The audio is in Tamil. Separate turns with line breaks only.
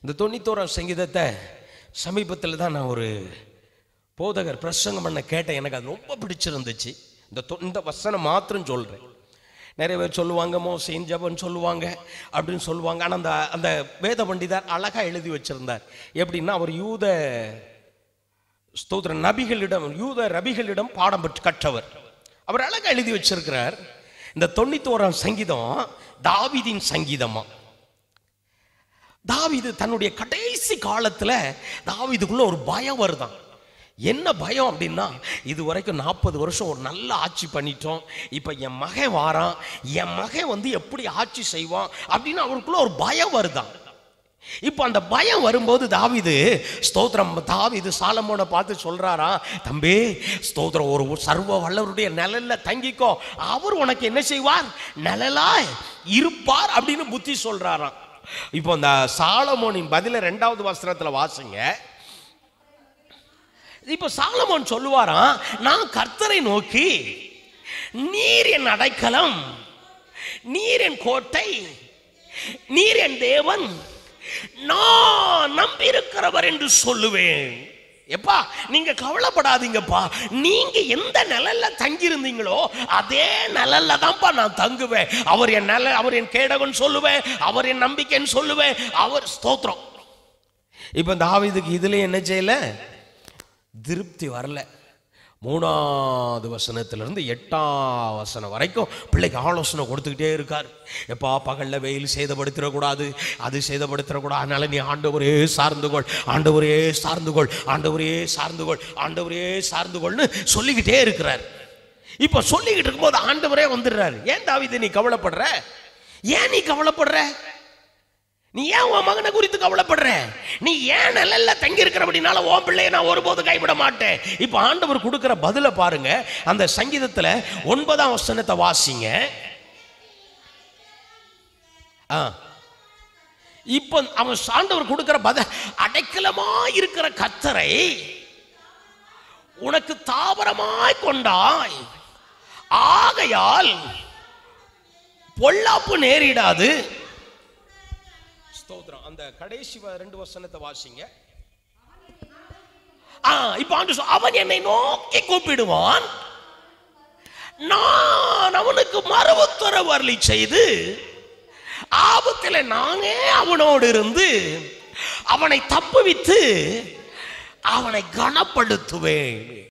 இந்த தொண்ணூத்தோராம் சங்கீதத்தை சமீபத்தில் தான் நான் ஒரு போதகர் பிரசங்கம் பண்ண கேட்டேன் எனக்கு அது ரொம்ப பிடிச்சிருந்துச்சு இந்த தொ- இந்த வசனம் மாத்திரம் சொல்கிறேன் நிறைய பேர் சொல்லுவாங்க மோசையின் ஜபம் சொல்லுவாங்க அப்படின்னு சொல்லுவாங்க ஆனால் அந்த அந்த வேத பண்டிதர் அழகாக எழுதி வச்சிருந்தார் எப்படின்னா அவர் யூத ஸ்தோத்திர நபிகளிடம் யூத ரபிகளிடம் பாடம் பெற்று கற்றவர் அவர் அழகாக எழுதி வச்சிருக்கிறார் இந்த தொண்ணூத்தோராம் சங்கீதம் தாவீதின் சங்கீதமா தாவீது தன்னுடைய கடைசி காலத்துல தாவீதுக்குள்ள ஒரு பயம் வருதான் என்ன பயம் அப்படின்னா இது வரைக்கும் நாற்பது வருஷம் ஒரு நல்ல ஆட்சி பண்ணிட்டோம் இப்போ என் மகன் வாரான் என் மகன் வந்து எப்படி ஆட்சி செய்வான் அப்படின்னு அவருக்குள்ள ஒரு பயம் வருதான் இப்போ அந்த பயம் வரும்போது தாவீது ஸ்தோத்திரம் தாவீது சாலமோனை பார்த்து சொல்றாரா தம்பி ஸ்தோத்திரம் ஒரு சர்வ வல்லவருடைய நிழல்ல தங்கிக்கோ அவர் உனக்கு என்ன செய்வார் நிழலாய் இருப்பார் அப்படின்னு புத்தி சொல்றாராம் இப்போ இந்த சாலமோனின் பதில ரெண்டாவது வஸ்திரத்துல வாசிங்க இப்போ சாலமோன் சொல்லுவாராம் நான் கர்த்தரை நோக்கி நீர் என் அடைக்கலம் நீர் என் கோட்டை நீர் என் தேவன் நான் நம்பியிருக்கிறவர் என்று சொல்லுவேன் எப்பா நீங்க கவலைப்படாதீங்கப்பா நீங்க எந்த நிழல்ல தங்கி இருந்தீங்களோ அதே நிழல்ல தான்ப்பா நான் தங்குவேன் அவர் என் நிழல் அவர் என் கேடகன் சொல்லுவேன் அவர் என் நம்பிக்கைன்னு சொல்லுவேன் அவர் ஸ்தோத்திரம் இப்போ தாவீதுக்கு இதுல என்ன செய்யல திருப்தி வரல மூணாவது வசனத்திலிருந்து எட்டாம் வசனம் வரைக்கும் பிள்ளைக்கு ஆலோசனை கொடுத்துக்கிட்டே இருக்கார் எப்பா பகல்ல வெயில் சேதப்படுத்திடக்கூடாது அது சேதப்படுத்திடக்கூடாது அதனால நீ ஆண்டவரே சார்ந்து கொள் ஆண்டவரே சார்ந்து கொள் ஆண்டவரே சார்ந்து கொள் ஆண்டவரே சார்ந்து கொள்னு சொல்லிக்கிட்டே இருக்கிறார் இப்போ சொல்லிக்கிட்டு இருக்கும்போது ஆண்டவரே வந்துடுறாரு ஏன் தாவிது நீ கவலைப்படுற ஏன் நீ கவலைப்படுற நீ ஏன் உன் மகனை குறித்து கவலைப்படுற நீ ஏன் நிழல்ல தங்கி இருக்கிறபடினால உன் பிள்ளைய நான் ஒருபோது கைவிட மாட்டேன் இப்போ ஆண்டவர் கொடுக்கிற பதில பாருங்க அந்த சங்கீதத்துல ஒன்பதாம் வசனத்தை வாசிங்க ஆ இப்போ அவன் ஆண்டவர் கொடுக்கிற பத அடைக்கலமா இருக்கிற கத்தரை உனக்கு தாவரமாய் கொண்டாய் ஆகையால் பொல்லாப்பு நேரிடாது ஸ்தோத்திரம் அந்த கடைசி வ- ரெண்டு வசனத்தை வாசிங்க ஆ இப்ப ஆண்டு சொல் அவன் என்னை நோக்கி கூப்பிடுவான் நான் அவனுக்கு மறு உத்தரவு அருளி செய்து ஆபத்தில் நானே அவனோடு இருந்து அவனை தப்புவித்து அவனை கனப்படுத்துவேன்